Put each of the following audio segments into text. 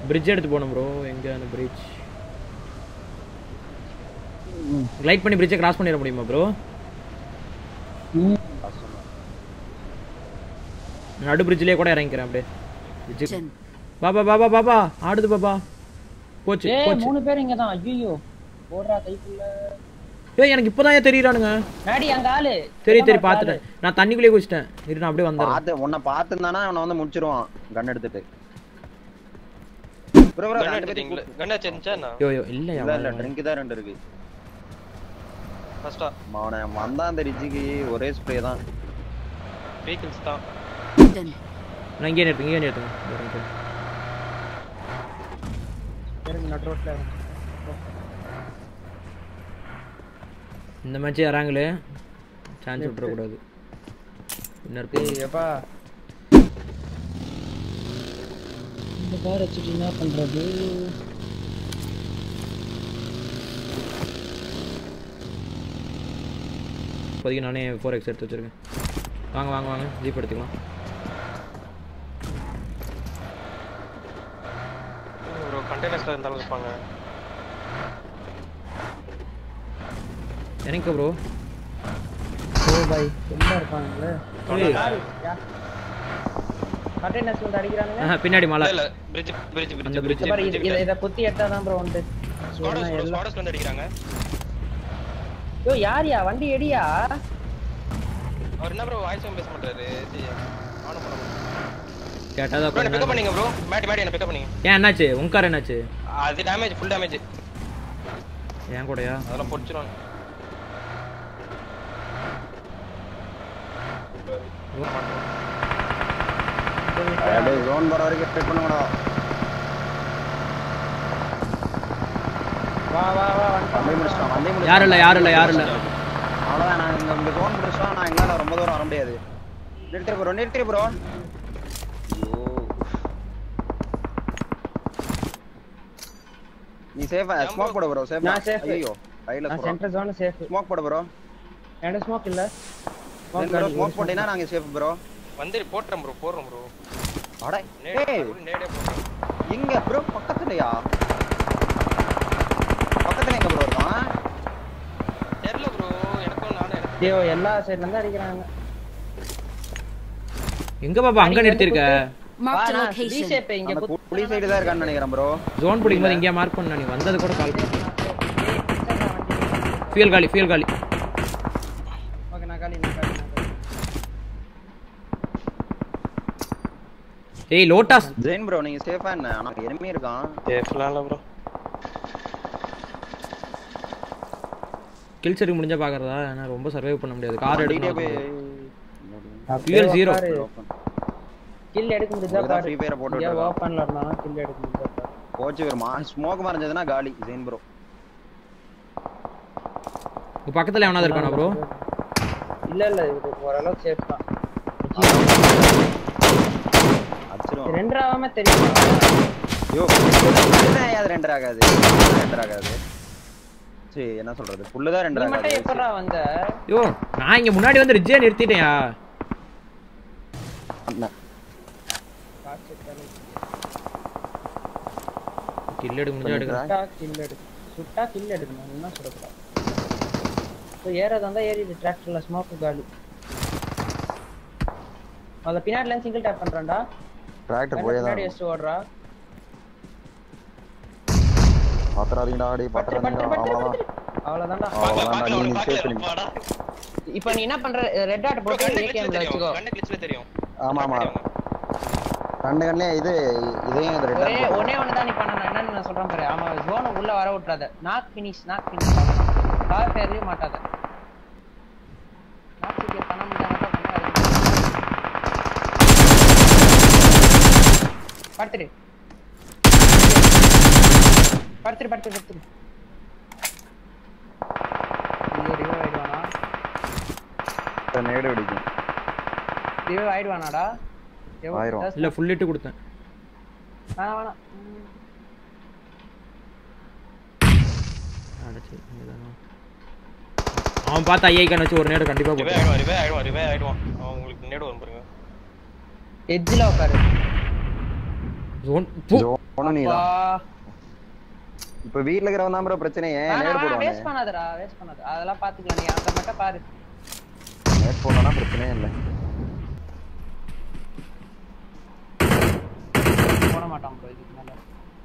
Bridge எடுத்து போகணும் bro எங்க அந்த பிரிட்ஜ் லைட் பண்ணி பிரிட்ஜை கிராஸ் பண்ணிட முடியுமா ப்ரோ நடு பிரிட்ஜ்லயே கூட இறங்கிக்கிறேன் அப்படியே bridge- பாபா பாபா பாபா ஆடுது பாபா போச்சு ஏய் போச்சு மூணு பேர் இங்க தான் ஐயோ போடுறா கைக்குள்ள ஏய் எனக்கு இப்போதான் ஏன் தெரியுறானுங்க நாடி அங்க ஆளு தெரியும் தெரியும் பார்த்துட்டேன் நான் தண்ணிக்குள்ளேயே குதிச்சிட்டேன் இரு நான் அப்படியே வந்துடுறேன் பார்த்து உன்னை பார்த்துருந்தானா அவனை வந்து முடிச்சிருவான் கன் எடுத்துட்டு ப்ரோ ப்ரோ கன் எடுத்துட்டீங்களா கன் வச்சிருந்துச்சா என்ன யோ யோ இல்லையா இல்ல இல்ல ட்ரிங்க் தான் ரெண்டு இருக்கு ஃபர்ஸ்டா அவனை வந்தான் அந்த ரிஜிக்கு ஒரே ஸ்ப்ரே தான் வெஹிக்கிள்ஸ் தான் நான் இங்கே நிறுத்துங்க இங்கே நிறுத்துங்க இதோ நிறுத்துங்க. இறங்கு நடு ரோட்ல இந்த மேட்ச் இறங்கல சான்ஸ் விட்டுறக்கூடாது இன்னொரு ஏய் எப்பா இந்த கார் வச்சுட்டு என்ன பண்றது இப்போதைக்கு நானே ஃபோர் எக்ஸ் எடுத்து வச்சிருக்கேன் வாங்க வாங்க வாங்க ஜீப் எடுத்துக்கலாம் ஒரு கண்டெய்னர்ஸ்ல இருந்தாலும் இருப்பாங்க எனக்கு ப்ரோ ஓ பாய் ரொம்ப இருப்பாங்களே கண்டெய்னர்ஸ் வந்து அடிக்கிறானுங்க பின்னாடி மலை இல்ல பிரிட்ஜ் பிரிட்ஜ் அந்த பிரிட்ஜ் bridge. இத பாரு, இது- இத இத குத்தி எடுத்தா தான் ப்ரோ உண்டு ஸ்குவாடர்ஸ் எல்லாம் ஸ்குவாடர்ஸ் வந்து அடிக்கிறாங்க யோ யார்யா வண்டி எடியா அவர் என்ன ப்ரோ வாய்ஸும் பேச மாட்டாரு சரி ஆன் பண்ண கேட்டால் ப்ரோ தான் பிக்கப் பண்ணீங்க ப்ரோ மேட்டி மேட்டி என்ன பிக்கப் பண்ணீங்க ஏன் என்னாச்சு உங்க கார் என்னாச்சு அது டேமேஜ் ஃபுல் டேமேஜ் ஏன் கூடயா அதெல்லாம் பொடிச்சிருவாங்க அப்படியே ஜோன் போற வரைக்கும் ட்ரை பண்ணுங்கடா வா வா வா வண்டி முடிச்சிட்டான் வண்டி முடிச்சிட்டான் யாரும் இல்லை யாரும் இல்லை யாரும் இல்லை அவ்வளவுதான் நான் இங்க இங்க ஜோன் முடிச்சிட்டா நான் எங்களால ரொம்ப தூரம் வர முடியாது நிறுத்திரு ப்ரோ நிறுத்திரு ப்ரோ நீ சேஃபா ஸ்மோக் போடு ப்ரோ சேஃபா நான் safe. ஐயோ ரைட்ல நான் சென்டர் ஜோன் சேஃப் ஸ்மோக் போடு ப்ரோ என்ட ஸ்மோக் இல்ல ப்ரோ ஸ்மோக் போட்டீங்கன்னா நாங்க சேஃப் ப்ரோ வந்து போட்டுறேன் ப்ரோ போடுறோம் ப்ரோ அட நேடே ஏய் நேடே போடுறேன் எங்க ப்ரோ பக்கத்துலயா பக்கத்துல எங்க ப்ரோ இருக்கான் தெரியல ப்ரோ எனக்கும் நானே எனக்கு ஐயோ எல்லா சைடுல இருந்து அடிக்கிறாங்க எங்க பாப்பா அங்க நிறுத்திருக்க Marked a வா, நான் location. V-shape இங்க அந்த குத்து- புலி சைடு தான் இருக்கான்னு நினைக்கிறேன் ப்ரோ ஜோன் பிடிக்கும் போது இங்கே மார்க் பண்ண நீ வந்தது கூட கால் பண்ண ஃபியூல் காலி ஃபியூல் காலி ஓகே நான் காலி நான் காலி நான் காலி. ஏய் லோட்டாஸ் ஜெயின் ப்ரோ நீங்க சேஃபா என்ன ஆனா எனிமி இருக்கான் சேஃப்லாம் இல்ல ப்ரோ கில் சரி முடிஞ்சா பாக்குறதா ஏன்னா ரொம்ப சர்வைவ் பண்ண முடியாது கார் வண்டிக்கிட்டே எடுத்து போய் ஃபியூல் ஜீரோ கில் எடுக்க முடிஞ்சா உங்களுக்கு தான் பாரு free fire போட்டு இங்க விட்டுருக்கான். ஓபன்ல இருந்தானா கில் எடுக்க முடிஞ்சா பாரு போச்சு வருமா ஸ்மோக் மறைஞ்சதுன்னா காலி ஜெயின் ப்ரோ உங்க பக்கத்துல எவனாவது இருக்கானா ப்ரோ இல்ல இல்ல இது ஓரளவுக்கு சேஃப் தான் அடிச்சிருவான் ரெண்டரை ஆகாம தெரியுமா ஐயோ என்ன அது ரெண்டர் ஆகாது ரெண்டர் ஆகாது சரி என்ன சொல்றது புல்லு தான் நீ ரெண்டர் மட்டும் ஆகாது எப்படா வந்த ஐயோ நான் இங்க முன்னாடி வந்து ரிஜ்ஜே நிறுத்திட்டேன்யா கில் எடுக்க முடிஞ்சா எடுக்கிறேன் சுட்டா கில் எடு சுட்டா கில் எடுக்கணும் என்ன சொல்லக்கூடாது இப்போ ஏறதா இருந்தா ஏறிடு டிராக்டர்ல ஸ்மோக்கு காலி அத பின்னாடில இருந்து சிங்கிள் டேப் பண்றான்டா டிராக்டர் ரெண்டு போயே பின்னாடி தான் வச்சுட்டு ஓடுறா பாத்துறாதீங்கடா அடி பட்டு பட்டு பாத்துறாதீங்கடா பட்டு அவ்வளவுதான் அவ்வளவுதான்டா அவ்வளவுதான்டா நீ நீ சேஃப் பண்ணி வாடா இப்போ நீ என்ன பண்ற ரெட் டாட் ப்ரோ போட்டு கண்ணு ஏகேம்ல கிளிச்ல வச்சுக்கோ தெரியும் கண்ணு கிளிச்ல தெரியும் ஆமா ஆமா ரெண்டு கண்ணிலே இது இதையும் இது ஒரே ரெண்டு ஒண்ணே ஒண்ணு தான் நீ பண்ணணும் என்னன்னு நான் சொல்றேன் பாரு ஆமா ஜோனை உள்ள வர விட்டுறாத knock finish knock finish car பேர்லயே மாட்டாத நாக் சீக்கிரம் பண்ண முடிஞ்சா மட்டும் பண்ணு அது படுத்துடு படுத்துடு படுத்துடு படுத்துடு ஐயோ ரிவைவ் ஆயிடுவானா நேடு அடிக்கும் ரிவைவ் ஆயிடுவானாடா எவ்வளவு- ஆயிடுவான். just- இல்ல ஃபுல் இட்டு கொடுத்தேன் வேணாம் வேணாம் ம். அடச்சி இங்கதானா. அவன் பார்த்து ஐஐ கண் வச்சு ஒரு நேரம் கண்டிப்பா ரிவே போட்டு ஆயிடுவான் ரிவே ஆயிடுவான் ரிவே ஆயிடுவான் அவன் உங்களுக்கு நேடு வரும் பாருங்க எட்ஜில் உட்காரு ஜோன் பு ஜோனும் நீதான் இப்ப வீட்ல இருக்கிறவன் தான் bro பிரச்சனை ஏன் நேர் போடுவானே வேஸ்ட் பண்ணாதடா வேஸ்ட் பண்ணாத அதெல்லாம் பாத்துக்கலாம் நீ அந்த மட்டும் பாரு நேர் போடனா பிரச்சனையே இல்ல போட மாட்டான் ப்ரோ இதுக்கு மேல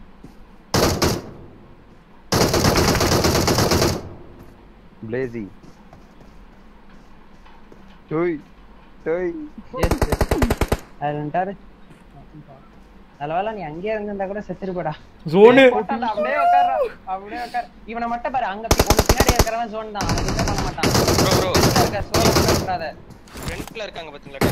பிளேசி டோய் டோய் எஸ் அது வந்துட்டாரு நல்ல வேளை நீ அங்கேயே இருந்திருந்தா கூட செத்துருப்படா ஜோனு போட்டான்டா, அப்படியே உட்கார்றா அப்படியே உட்கார் இவனை மட்டும் பாரு அங்க பி- உனக்கு பின்னாடி இருக்கிறவன் ஜோன் தான் அவன் எதுவுமே பண்ண மாட்டான் ப்ரோ ப்ரோ ஃப்ரண்ட்ல இருக்க சோல மட்டும் விட்டுறாத ஃப்ரண்ட்ல இருக்காங்க பாத்தீங்களா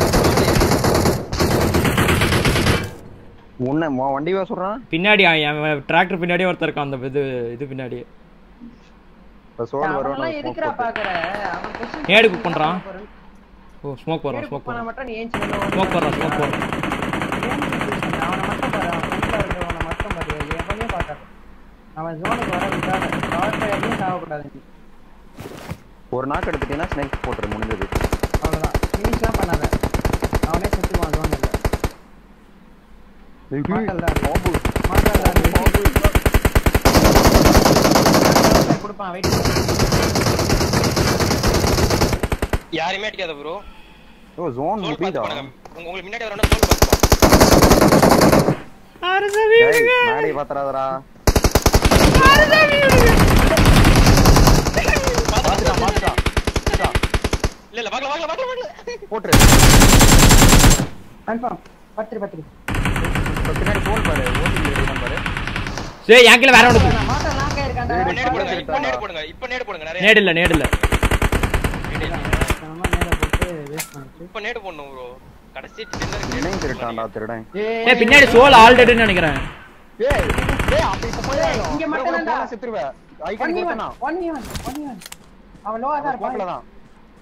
உன்ன உன் வண்டி வா சொல்றான் பின்னாடி டிராக்டர் பின்னாடியே ஒருத்தர் இருக்கான் அந்த இது இது பின்னாடி இப்ப சோல் அவனெல்லாம் வருவான் எதுக்குடா பாக்குற அவன் position நேடு cook பண்றான். போறேன். ஓ ஸ்மோக் போடுறான் நேடு ஸ்மோக் cook பண்ணா போடுறான் மட்டும் நீ ஏஞ்சி வெளில ஓடு. ஸ்மோக் போடுறான் ஸ்மோக் போடுறான் ஏன் நீ position? அவனை மட்டும் பாரு அவன் ஃப்ரண்ட்ல இருக்கிறவனை மட்டும் பாரு எவனையும் பார்க்காத அவன் ஜோனுக்கு வர விடாத பவர் பிளேயர்லயும் சாவக்கூடாது நீ ஒரு நாக்கு எடுத்துட்டீங்கன்னா ஸ்னேக் போட்டுரு முடிஞ்சது அவ்வளவுதான் ஃபினிஷ்லாம் பண்ணாத அவனே செத்துக்குவான் ஜோன் இல்ல மாட்டல்ல மாட்டல்ல கொடுப்பான் வெயிட் யாரையுமே அடிக்காத ப்ரோ ஓ ஜோன் சோல் முடியுதா பாத்து பண்ணுங்க உங்க- உங்களுக்கு முன்னாடி வரணும் சோல் பாத்துப்போம் டேய் நாடி பாத்துறாதடா பாத்துட்டான் பாத்துட்டான் இல்ல இல்ல வாங்கல வாங்கல வாங்கல வாங்கல போட்டுரு கன்ஃபார்ம் பத்திரி பத்திரி இப்ப பின்னாடி போன் பாரு ஓட்டி இருக்கான் பாரு சரி என் கீழ வேற ஒன்று நான் மாட்ட லாக் ஆயிருக்கான்டா இப்ப நேடு போடுங்க இப்ப நேடு போடுங்க இப்ப நேடு போடுங்க நிறைய நேடு இல்ல நேடு இல்ல நம்ம மேல போட்டு வேஸ்ட் பண்ணிட்டு இப்ப நேடு போடணும் ப்ரோ கடைசி என்னையும் திருட்டான்டா திருடன் ஏ பின்னாடி சோல் ஆல்ரெடின்னு நினைக்கிறேன் ஏய் ஏய் அப்படி இப்ப போய் இங்க மட்டும் தான்டா. செத்துருவ ஒன் ஐகான் ஈவன் கொடுத்தனா ஒன் ஈவன் ஒன் ஈவன் அவன் லோவா தான் ஸ்மோக்ல இருப்பான் தான்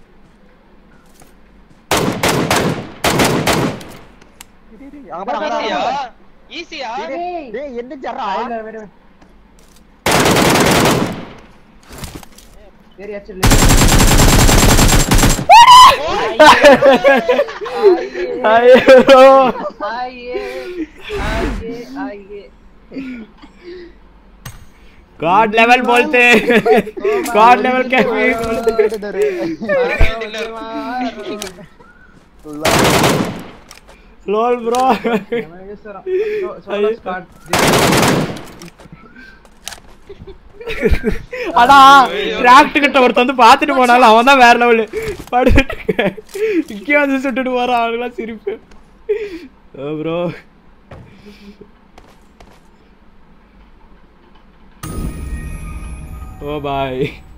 அங்க பாரு அங்க ஈஸியா பாரு. ஈஸியா டேய் டேய் என்ன ஜர்ரா இல்ல விடு விடு. சரி அச்சு ஐயோ ஆயே ஆயே ஆயே गॉड लेवल बोलते गॉड लेवल के लोल ब्रो சோலோ ஸ்குவாட் அடா டிராக்ட் கிட்ட ஒருத்தன் வந்து பாத்துட்டு போனாலும் அவன் தான் வேற லெவலு படுத்துட்டு இங்கே வந்து சுட்டுட்டு போறான் அவனுக்குலாம் சிரிப்பு ப்ரோ ஓ பாய்